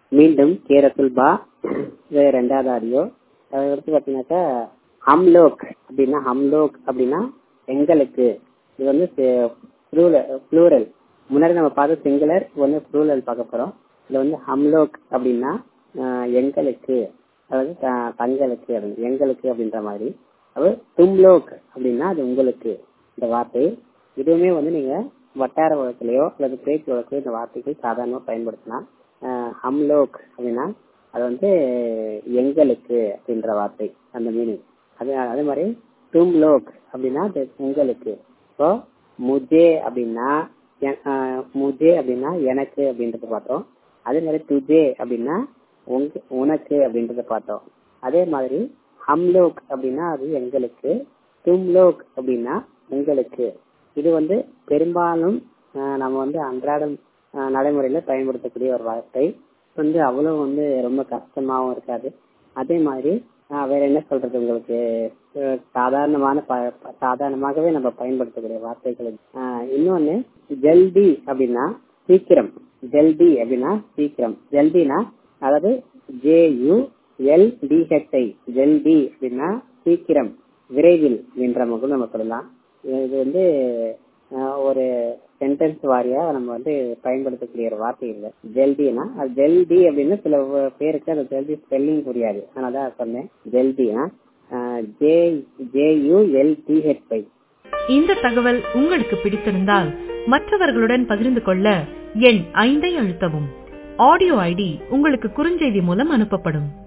மீண்டும் கே ரசுல்பா இது ரெண்டாவது ஆடியோ அடுத்து பார்த்தீங்கன்னாக்கா ஹம்லோக் அப்படின்னா ஹம்லோக் அப்படின்னா எங்களுக்கு இது வந்து ப்ளூரல் முன்னாடி நம்ம பார்த்த சிங்குலர் இது வந்து ப்ளூரல் பார்க்க போறோம் இதுல வந்து ஹம்லோக் அப்படின்னா எங்களுக்கு அதாவது தங்களுக்கு எங்களுக்கு அப்படின்ற மாதிரி அது தும்லோக் அப்படின்னா அது உங்களுக்கு இந்த வார்த்தை இதுவுமே வந்து நீங்க வட்டார வழக்கிலேயோ அல்லது பேச்சு வழக்கிலையோ இந்த வார்த்தைகள் சாதாரணமாக பயன்படுத்தலாம் ஹம்லோக் அப்படின்னா அது வந்து எங்களுக்கு அப்படின்ற வார்த்தை அந்த மீனிங் அது அதே மாதிரி தும்லோக் அப்படின்னா அது உங்களுக்கு இப்போ முஜே அப்படின்னா முஜே அப்படின்னா எனக்கு அப்படின்றத பார்த்தோம் அதே மாதிரி துஜே அப்படின்னா உங்க உனக்கு அப்படின்றத பார்த்தோம் அதே மாதிரி ஹம்லோக் அப்படின்னா அது எங்களுக்கு தும்லோக் அப்படின்னா உங்களுக்கு இது வந்து பெரும்பாலும் நம்ம வந்து அன்றாடம் நடைமுறையில பயன்படுத்தக்கூடிய ஒரு வார்த்தை வந்து அவ்வளவு வந்து ரொம்ப கஷ்டமாவும் இருக்காது அதே மாதிரி வேற என்ன சொல்றது உங்களுக்கு சாதாரணமான சாதாரணமாகவே நம்ம பயன்படுத்தக்கூடிய வார்த்தைகள் இன்னொன்னு ஜல்தி அப்படின்னா சீக்கிரம் ஜல்தி அப்படின்னா சீக்கிரம் ஜல்தினா அதாவது ஜே யு எல் டிஹெச்ஐ ஜல்தி அப்படின்னா சீக்கிரம் விரைவில் என்ற முகம் நம்ம சொல்லலாம் இது வந்து ஒரு சென்டென்ஸ் வாரியா நம்ம வந்து பயன்படுத்தக்கூடிய ஒரு வார்த்தை இல்லை ஜெல்டினா அது ஜெல்டி அப்படின்னு சில பேருக்கு அந்த ஜெல்டி ஸ்பெல்லிங் புரியாது அதனால சொன்னேன் ஜெல்டினா J J U L D H I இந்த தகவல் உங்களுக்கு பிடித்திருந்தால் மற்றவர்களுடன் பகிர்ந்து கொள்ள எண் ஐந்தை அழுத்தவும் ஆடியோ ஐடி உங்களுக்கு குறுஞ்செய்தி மூலம் அனுப்பப்படும்